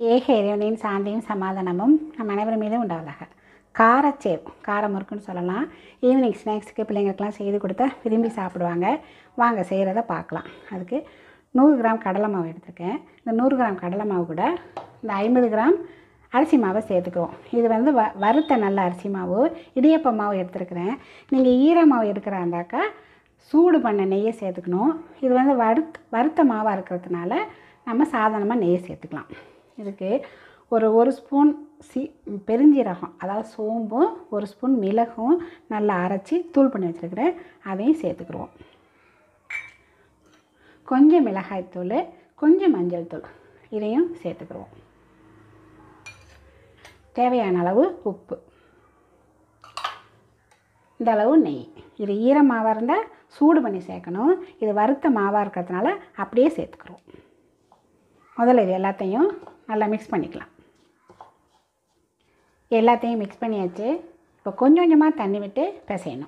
ஏக இறைவனின் சாந்தியும் சமாதானமும் நம் அனைவரும் மீதும் உண்டாவதாக காரச்சேவ் காரம் முறுக்குன்னு சொல்லலாம் ஈவினிங் ஸ்நாக்ஸுக்கு பிள்ளைங்களுக்கெல்லாம் செய்து கொடுத்தா விரும்பி சாப்பிடுவாங்க வாங்க செய்கிறத பார்க்கலாம் அதுக்கு நூறு கிராம் கடலை மாவு எடுத்திருக்கேன் இந்த நூறு கிராம் கடலை மாவு கூட இந்த ஐம்பது கிராம் அரிசி மாவை சேர்த்துக்குவோம் இது வந்து வ வறுத்த நல்ல அரிசி மாவு இடியப்ப மாவு எடுத்துருக்கிறேன் நீங்கள் ஈர மாவு எடுக்கிறாண்டாக்கா சூடு பண்ண நெய்யை சேர்த்துக்கணும் இது வந்து வறுத் வறுத்த மாவாக இருக்கிறதுனால நம்ம சாதாரணமாக நெய்யை சேர்த்துக்கலாம் இதுக்கு ஒரு ஒரு ஸ்பூன் சி பெருஞ்சீரகம் அதாவது சோம்பும் ஒரு ஸ்பூன் மிளகும் நல்லா அரைச்சி தூள் பண்ணி வச்சுருக்கிறேன் அதையும் சேர்த்துக்குருவோம் கொஞ்சம் மிளகாய்த்தூள் கொஞ்சம் மஞ்சள் தூள் இதையும் சேர்த்துக்குருவோம் தேவையான அளவு உப்பு இந்த அளவு நெய் இது ஈர மாவாக இருந்தால் சூடு பண்ணி சேர்க்கணும் இது வறுத்த மாவாக இருக்கிறதுனால அப்படியே சேர்த்துக்கிறோம் முதல்ல இது எல்லாத்தையும் நல்லா மிக்ஸ் பண்ணிக்கலாம் எல்லாத்தையும் மிக்ஸ் பண்ணியாச்சு இப்போ கொஞ்சம் கொஞ்சமாக தண்ணி விட்டு பிசையணும்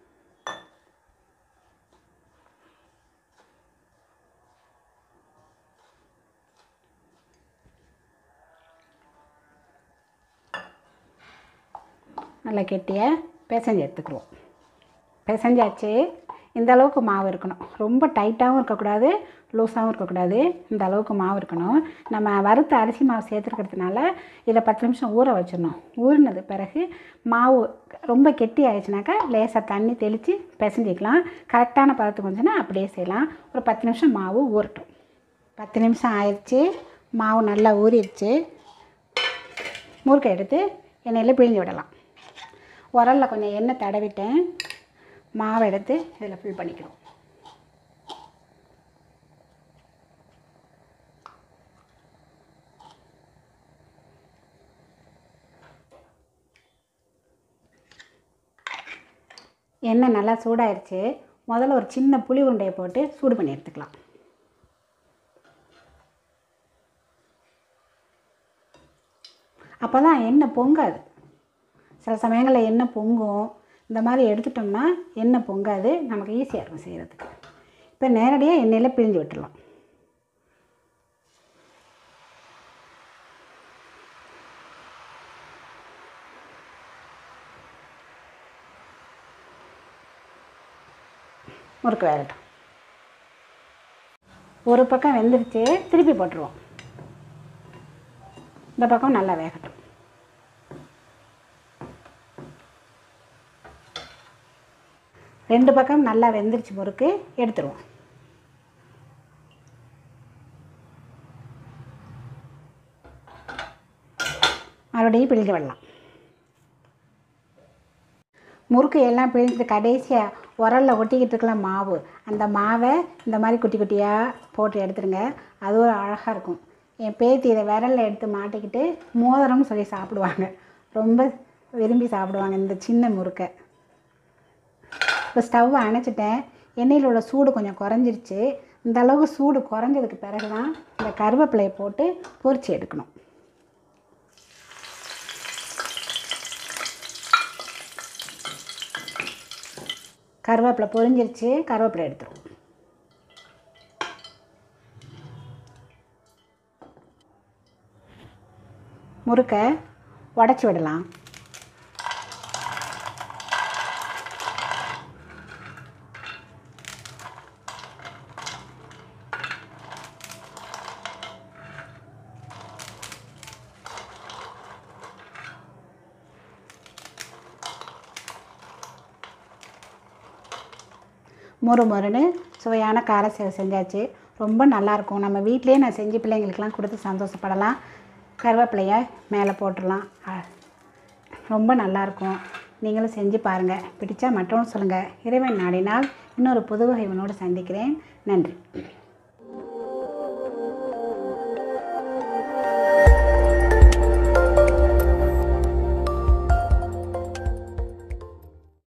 நல்லா கெட்டியாக பிசைஞ்சு எடுத்துக்கிடுவோம் பிசைஞ்சாச்சு இந்த அளவுக்கு மாவு இருக்கணும் ரொம்ப டைட்டாகவும் இருக்கக்கூடாது லூஸாகவும் இருக்கக்கூடாது இந்த அளவுக்கு மாவு இருக்கணும் நம்ம வறுத்த அரிசி மாவு சேர்த்துருக்கிறதுனால இதை பத்து நிமிஷம் ஊற வச்சிடணும் ஊறினது பிறகு மாவு ரொம்ப கெட்டி ஆயிடுச்சுனாக்கா லேசாக தண்ணி தெளித்து பிசைஞ்சிக்கலாம் கரெக்டான பதத்துக்கு வந்துச்சுன்னா அப்படியே செய்யலாம் ஒரு பத்து நிமிஷம் மாவு ஊறட்டும் பத்து நிமிஷம் ஆயிடுச்சு மாவு நல்லா ஊறிடுச்சு முறுக்கை எடுத்து எண்ணெயில் பிழிஞ்சு விடலாம் உரலில் கொஞ்சம் எண்ணெய் தடவிட்டேன் மாவை எடுத்து இதில் ஃபில் பண்ணிக்கிறோம் எண்ணெய் நல்லா சூடாயிருச்சு முதல்ல ஒரு சின்ன புளி உருண்டையை போட்டு சூடு பண்ணி எடுத்துக்கலாம் அப்போ தான் எண்ணெய் பொங்காது சில சமயங்களில் எண்ணெய் பொங்கும் இந்த மாதிரி எடுத்துட்டோம்னா எண்ணெய் பொங்காது நமக்கு ஈஸியாக இருக்கும் செய்கிறதுக்கு இப்போ நேரடியாக எண்ணெயில் பிழிஞ்சு விட்டுடலாம் முறுக்கு வேகட்டும் ஒரு பக்கம் வெந்துருச்சு திருப்பி போட்டுருவோம் இந்த பக்கம் நல்லா வேகட்டும் ரெண்டு பக்கம் நல்லா வெந்துருச்சு முறுக்கு எடுத்துருவோம் மறுபடியும் பிழிஞ்சு விடலாம் முறுக்கு எல்லாம் பிழிஞ்சு கடைசியாக உரலில் ஒட்டிக்கிட்டு இருக்கல மாவு அந்த மாவை இந்த மாதிரி குட்டி குட்டியாக போட்டு எடுத்துருங்க அது ஒரு அழகாக இருக்கும் என் பேத்தி இதை விரலில் எடுத்து மாட்டிக்கிட்டு மோதிரம்னு சொல்லி சாப்பிடுவாங்க ரொம்ப விரும்பி சாப்பிடுவாங்க இந்த சின்ன முறுக்கை இப்போ ஸ்டவ்வை அணைச்சிட்டேன் எண்ணெயில் உள்ள சூடு கொஞ்சம் குறைஞ்சிருச்சு இந்த அளவுக்கு சூடு குறைஞ்சதுக்கு பிறகு தான் இந்த கருவேப்பிலையை போட்டு பொரிச்சு எடுக்கணும் கருவேப்பிலை பொரிஞ்சிருச்சு கருவேப்பிலை எடுத்துருவோம் முறுக்கை உடச்சி விடலாம் மொறு மொறுன்னு சுவையான கார சேவை செஞ்சாச்சு ரொம்ப நல்லாயிருக்கும் நம்ம வீட்டிலேயே நான் செஞ்சு பிள்ளைங்களுக்கெல்லாம் கொடுத்து சந்தோஷப்படலாம் கருவேப்பிலையை மேலே போட்டுடலாம் அ- ரொம்ப நல்லாயிருக்கும் நீங்களும் செஞ்சு பாருங்கள் பிடிச்சா மற்றவங்க சொல்லுங்கள் இறைவன் நாடினால் இன்னொரு புது வகை உணவோடு சந்திக்கிறேன் நன்றி